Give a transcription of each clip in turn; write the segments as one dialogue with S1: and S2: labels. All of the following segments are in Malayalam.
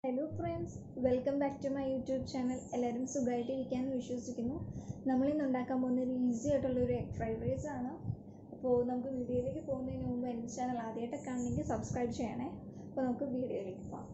S1: hello friends welcome back to my YouTube channel എല്ലാവരും സുഖമായിട്ടിരിക്കാമെന്ന് വിശ്വസിക്കുന്നു നമ്മൾ ഇന്ന് ഉണ്ടാക്കാൻ പോകുന്ന ഒരു ഈസി ആയിട്ടുള്ള ഒരു എഗ് ഫ്രൈഡ് റൈസ് ആണ് അപ്പോൾ നമുക്ക് വീഡിയോയിലേക്ക് പോകുന്നതിന് മുമ്പ് എൻ്റെ ചാനൽ ആദ്യമായിട്ട് കാണണമെങ്കിൽ സബ്സ്ക്രൈബ് ചെയ്യണേ അപ്പോൾ നമുക്ക് വീഡിയോയിലേക്ക് പോകാം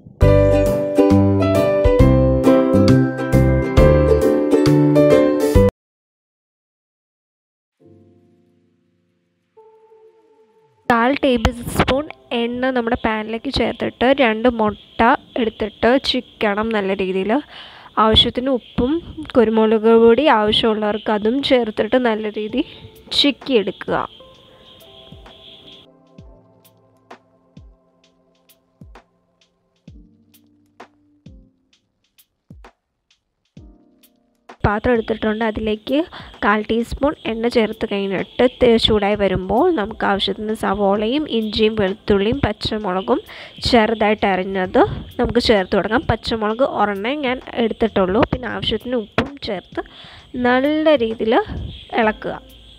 S2: കാൽ ടേബിൾ സ്പൂൺ എണ്ണ നമ്മുടെ പാനിലേക്ക് ചേർത്തിട്ട് രണ്ട് മുട്ട എടുത്തിട്ട് ചിക്കണം നല്ല രീതിയിൽ ആവശ്യത്തിന് ഉപ്പും കുരുമുളക് പൊടി ആവശ്യമുള്ളവർക്ക് അതും ചേർത്തിട്ട് നല്ല രീതി ചിക്കി എടുക്കുക പാത്രം എടുത്തിട്ടുണ്ട് അതിലേക്ക് കാൽ ടീസ്പൂൺ എണ്ണ ചേർത്ത് കഴിഞ്ഞിട്ട് ചൂടായി വരുമ്പോൾ നമുക്ക് ആവശ്യത്തിന് സവോളയും ഇഞ്ചിയും വെളുത്തുള്ളിയും പച്ചമുളകും ചെറുതായിട്ട് അരിഞ്ഞത് നമുക്ക് ചേർത്ത് കൊടുക്കാം പച്ചമുളക് ഒരെണ്ണേ ഞാൻ എടുത്തിട്ടുള്ളൂ പിന്നെ ആവശ്യത്തിന് ഉപ്പും ചേർത്ത് നല്ല രീതിയിൽ ഇളക്കുക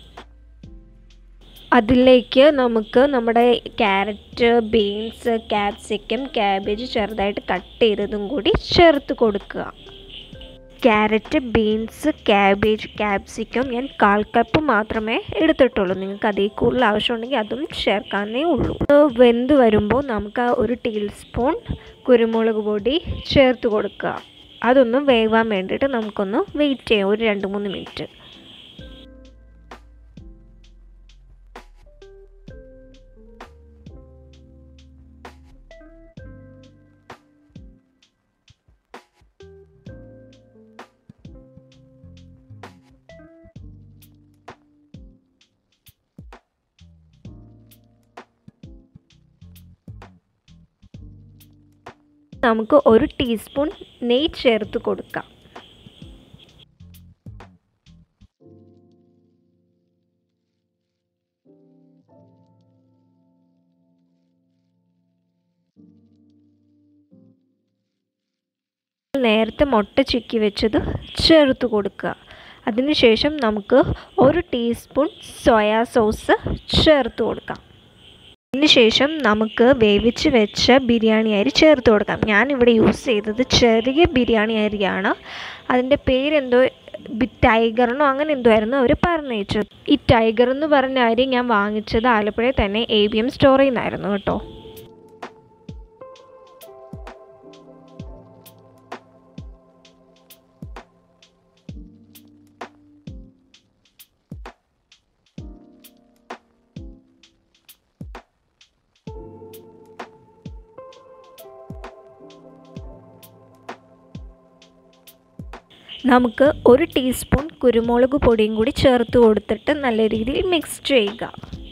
S2: അതിലേക്ക് നമുക്ക് നമ്മുടെ ക്യാരറ്റ് ബീൻസ് ക്യാപ്സിക്കം ക്യാബേജ് ചെറുതായിട്ട് കട്ട് ചെയ്തതും കൂടി ചേർത്ത് കൊടുക്കുക ക്യാരറ്റ് ബീൻസ് ക്യാബേജ് ക്യാപ്സിക്കം ഞാൻ കാൽ കപ്പ് മാത്രമേ എടുത്തിട്ടുള്ളൂ നിങ്ങൾക്ക് അതിൽ കൂടുതൽ ആവശ്യമുണ്ടെങ്കിൽ അതും ചേർക്കാനേ ഉള്ളൂ വെന്ത് വരുമ്പോൾ നമുക്ക് ഒരു ടീസ്പൂൺ കുരുമുളക് പൊടി ചേർത്ത് കൊടുക്കുക അതൊന്ന് വേവാൻ വേണ്ടിയിട്ട് നമുക്കൊന്ന് വെയിറ്റ് ചെയ്യാം ഒരു രണ്ട് മൂന്ന് മിനിറ്റ് നമുക്ക് ഒരു ടീസ്പൂൺ നെയ്യ് ചേർത്ത് കൊടുക്കാം നേരത്തെ മുട്ട ചിക്കി വെച്ചത് ചേർത്ത് കൊടുക്കുക അതിനുശേഷം നമുക്ക് ഒരു ടീസ്പൂൺ സോയാ സോസ് ചേർത്ത് കൊടുക്കാം അതിനുശേഷം നമുക്ക് വേവിച്ച് വെച്ച ബിരിയാണി അരി ചേർത്ത് കൊടുക്കാം ഞാനിവിടെ യൂസ് ചെയ്തത് ചെറിയ ബിരിയാണി അരിയാണ് അതിൻ്റെ പേരെന്തോ ടൈഗറിനോ അങ്ങനെ എന്തോ ആയിരുന്നു അവർ പറഞ്ഞയച്ചത് ഈ ടൈഗർ എന്ന് പറഞ്ഞ അരി ഞാൻ വാങ്ങിച്ചത് ആലപ്പുഴയിൽ തന്നെ എ ബി എം സ്റ്റോറിൽ നിന്നായിരുന്നു കേട്ടോ നമുക്ക് ഒരു ടീസ്പൂൺ കുരുമുളക് പൊടിയും കൂടി ചേർത്ത് കൊടുത്തിട്ട് നല്ല രീതിയിൽ മിക്സ് ചെയ്യുക